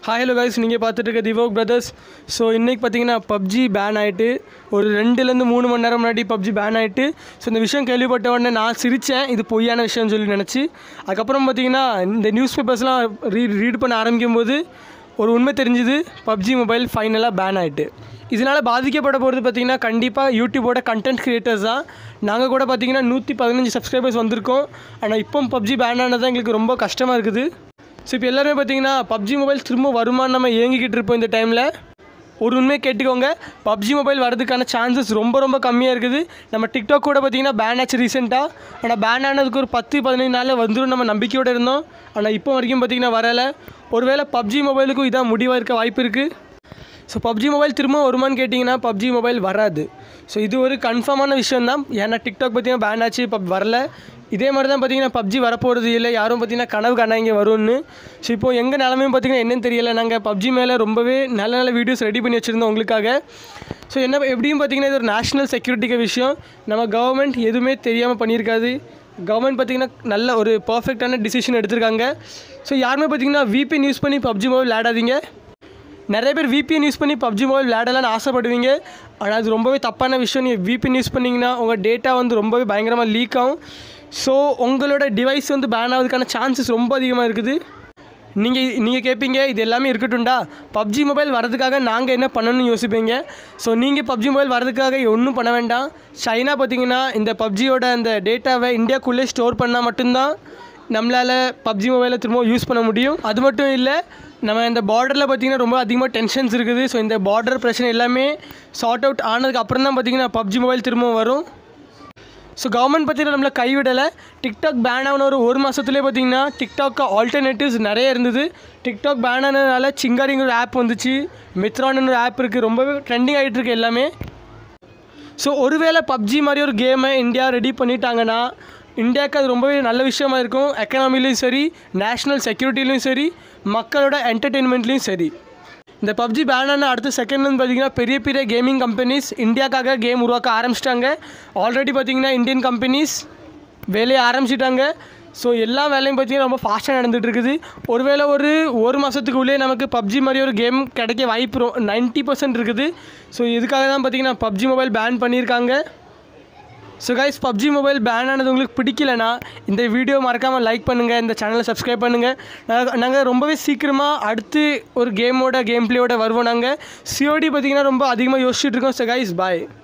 hi hello guys நீங்கள் பார்த்துட்டு இருக்க திவோக் பிரதர்ஸ் ஸோ இன்றைக்கி பார்த்தீங்கன்னா பப்ஜி பேன் ஆகிட்டு ஒரு ரெண்டுலேருந்து மூணு மணி நேரம் முன்னாடி பப்ஜி பேன் ஆகிட்டு ஸோ இந்த விஷயம் கேள்விப்பட்ட உடனே நான் சிரித்தேன் இது பொய்யான விஷயம்னு சொல்லி நினச்சி அதுக்கப்புறம் பார்த்தீங்கன்னா இந்த நியூஸ் பேப்பர்ஸ்லாம் ரீ ரீட் பண்ண ஆரம்பிக்கும் போது ஒரு உண்மை தெரிஞ்சுது பப்ஜி மொபைல் ஃபைனலாக பேன் ஆகிட்டு இதனால் பாதிக்கப்பட போகிறது பார்த்தீங்கன்னா கண்டிப்பாக யூடியூபோட கண்டென்ட் கிரியேட்டர்ஸ் தான் நாங்கள் கூட பார்த்தீங்கன்னா நூற்றி பதினஞ்சு சப்ஸ்கிரைபர்ஸ் வந்திருக்கோம் ஆனால் இப்போ பப்ஜி பேன் ஆனது தான் எங்களுக்கு ரொம்ப கஷ்டமாக இருக்குது ஸோ இப்போ எல்லாருமே பார்த்தீங்கன்னா பப்ஜி மொபைல் திரும்ப வருமானு நம்ம ஏங்கிக்கிட்டு இருப்போம் இந்த டைமில் ஒரு உண்மையை கேட்டுக்கோங்க பப்ஜி மொபைல் வரதுக்கான சான்சஸ் ரொம்ப ரொம்ப கம்மியாக இருக்குது நம்ம டிக்டாக் கூட பார்த்தீங்கன்னா பேன் ஆச்சு ரீசெண்டாக ஆனால் பேன் ஆனதுக்கு ஒரு பத்து பதினஞ்சு நாளில் வந்துடும் நம்ம நம்பிக்கையோடு இருந்தோம் ஆனால் இப்போ வரைக்கும் பார்த்தீங்கன்னா வரலை ஒருவேளை பப்ஜி மொபைலுக்கும் இதான் முடிவாக இருக்க வாய்ப்பு இருக்குது ஸோ பப்ஜி மொபைல் திரும்ப வருமான்னு கேட்டிங்கன்னா பப்ஜி மொபைல் வராது ஸோ இது ஒரு கன்ஃபார்மான விஷயம் தான் ஏன்னா டிக்டாக் பார்த்தீங்கன்னா பேன் ஆச்சு இப்போ வரல இதே மாதிரி தான் பார்த்தீங்கன்னா பப்ஜி வரப்போகிறது இல்லை யாரும் பார்த்தீங்கன்னா கனவு காணாங்க வரும்னு ஸோ இப்போ எங்கள் நிலமையும் பார்த்தீங்கன்னா என்னன்னு தெரியல நாங்கள் பப்ஜி மேலே ரொம்பவே நல்ல நல்ல வீடியோஸ் ரெடி பண்ணி வச்சுருந்தோம் உங்களுக்காக ஸோ என்ன எப்படியும் பார்த்தீங்கன்னா இது ஒரு நேஷ்னல் செக்யூரிட்டிக்கு விஷயம் நம்ம கவர்மெண்ட் எதுவுமே தெரியாமல் பண்ணியிருக்காது கவர்மெண்ட் பார்த்திங்கன்னா நல்ல ஒரு பர்ஃபெக்டான டிசிஷன் எடுத்திருக்காங்க ஸோ யாருமே பார்த்தீங்கன்னா விபிஎன் யூஸ் பண்ணி பப்ஜி மொபைல் விளையாடாதீங்க நிறைய பேர் விபிஎன் யூஸ் பண்ணி பப்ஜி மொபைல் விளையாடலாம்னு ஆசைப்படுவீங்க ஆனால் அது ரொம்பவே தப்பான விஷயம் நீங்கள் விபிஎன் யூஸ் பண்ணிங்கன்னா உங்கள் டேட்டா வந்து ரொம்பவே பயங்கரமாக லீக் ஆகும் ஸோ உங்களோட டிவைஸ் வந்து பேன் ஆகிறதுக்கான சான்சஸ் ரொம்ப அதிகமாக இருக்குது நீங்கள் நீங்கள் கேட்பீங்க இது எல்லாமே இருக்கட்டும்டா பப்ஜி மொபைல் வரதுக்காக நாங்கள் என்ன பண்ணணும்னு யோசிப்பீங்க ஸோ நீங்கள் பப்ஜி மொபைல் வரதுக்காக ஒன்றும் பண்ண வேண்டாம் சைனா பார்த்தீங்கன்னா இந்த பப்ஜியோட அந்த டேட்டாவை இந்தியாக்குள்ளே ஸ்டோர் பண்ணால் மட்டும்தான் நம்மளால் பப்ஜி மொபைலை திரும்ப யூஸ் பண்ண முடியும் அது மட்டும் இல்லை நம்ம இந்த பார்டரில் பார்த்திங்கன்னா ரொம்ப அதிகமாக டென்ஷன்ஸ் இருக்குது ஸோ இந்த பார்டர் பிரச்சனை எல்லாமே சார்ட் அவுட் ஆனதுக்கு அப்புறம் தான் பார்த்திங்கன்னா பப்ஜி மொபைல் திரும்ப வரும் ஸோ கவர்மெண்ட் பார்த்தீங்கன்னா நம்மளை கைவிடலை டிக்டாக் பேன் ஆன ஒரு ஒரு மாதத்துலேயே பார்த்தீங்கன்னா டிக்டாக்கு ஆல்டர்னேட்டிவ்ஸ் நிறைய இருந்தது டிக்டாக் பேன் ஆனதுனால சிங்காரிங்கிற ஒரு ஆப் வந்துச்சு மித்ரான்னு ஒரு ஆப் இருக்குது ரொம்பவே ட்ரெண்டிங் ஆகிட்டு இருக்கு எல்லாமே ஸோ ஒருவேளை பப்ஜி மாதிரி ஒரு கேமை இந்தியா ரெடி பண்ணிட்டாங்கன்னா இந்தியாவுக்கு அது ரொம்பவே நல்ல விஷயமா இருக்கும் எக்கனாமிலையும் சரி நேஷ்னல் செக்யூரிட்டிலையும் சரி மக்களோட என்டர்டெயின்மெண்ட்லேயும் சரி இந்த பப்ஜி பேன் ஆன அடுத்த செகண்ட் வந்து பார்த்தீங்கன்னா பெரிய பெரிய கேமிங் கம்பெனிஸ் இந்தியாக்காக கேம் உருவாக்க ஆரம்பிச்சிட்டாங்க ஆல்ரெடி பார்த்தீங்கன்னா இந்தியன் கம்பெனிஸ் வேலையை ஆரம்பிச்சிட்டாங்க ஸோ எல்லா வேலையும் பார்த்தீங்கன்னா ரொம்ப ஃபாஸ்ட்டாக நடந்துகிட்டு இருக்குது ஒருவேளை ஒரு ஒரு மாதத்துக்கு உள்ளே நமக்கு பப்ஜி மாதிரி ஒரு கேம் கிடைக்க வாய்ப்பு நைன்ட்டி பர்சன்ட் இருக்குது ஸோ இதுக்காக தான் பார்த்தீங்கன்னா பப்ஜி மொபைல் பேன் பண்ணியிருக்காங்க so guys PUBG mobile ban ஆனது உங்களுக்கு பிடிக்கலனா இந்த வீடியோ மறக்காமல் லைக் பண்ணுங்கள் இந்த சேனலை சப்ஸ்கிரைப் பண்ணுங்கள் நாங்கள் நாங்கள் ரொம்பவே சீக்கிரமாக அடுத்து ஒரு கேமோட கேம் பிளேயோட வருவோம் நாங்கள் சிஓடி பார்த்திங்கன்னா ரொம்ப அதிகமாக யோசிச்சுட்டு இருக்கோம் ஸோ கைஸ் பாய்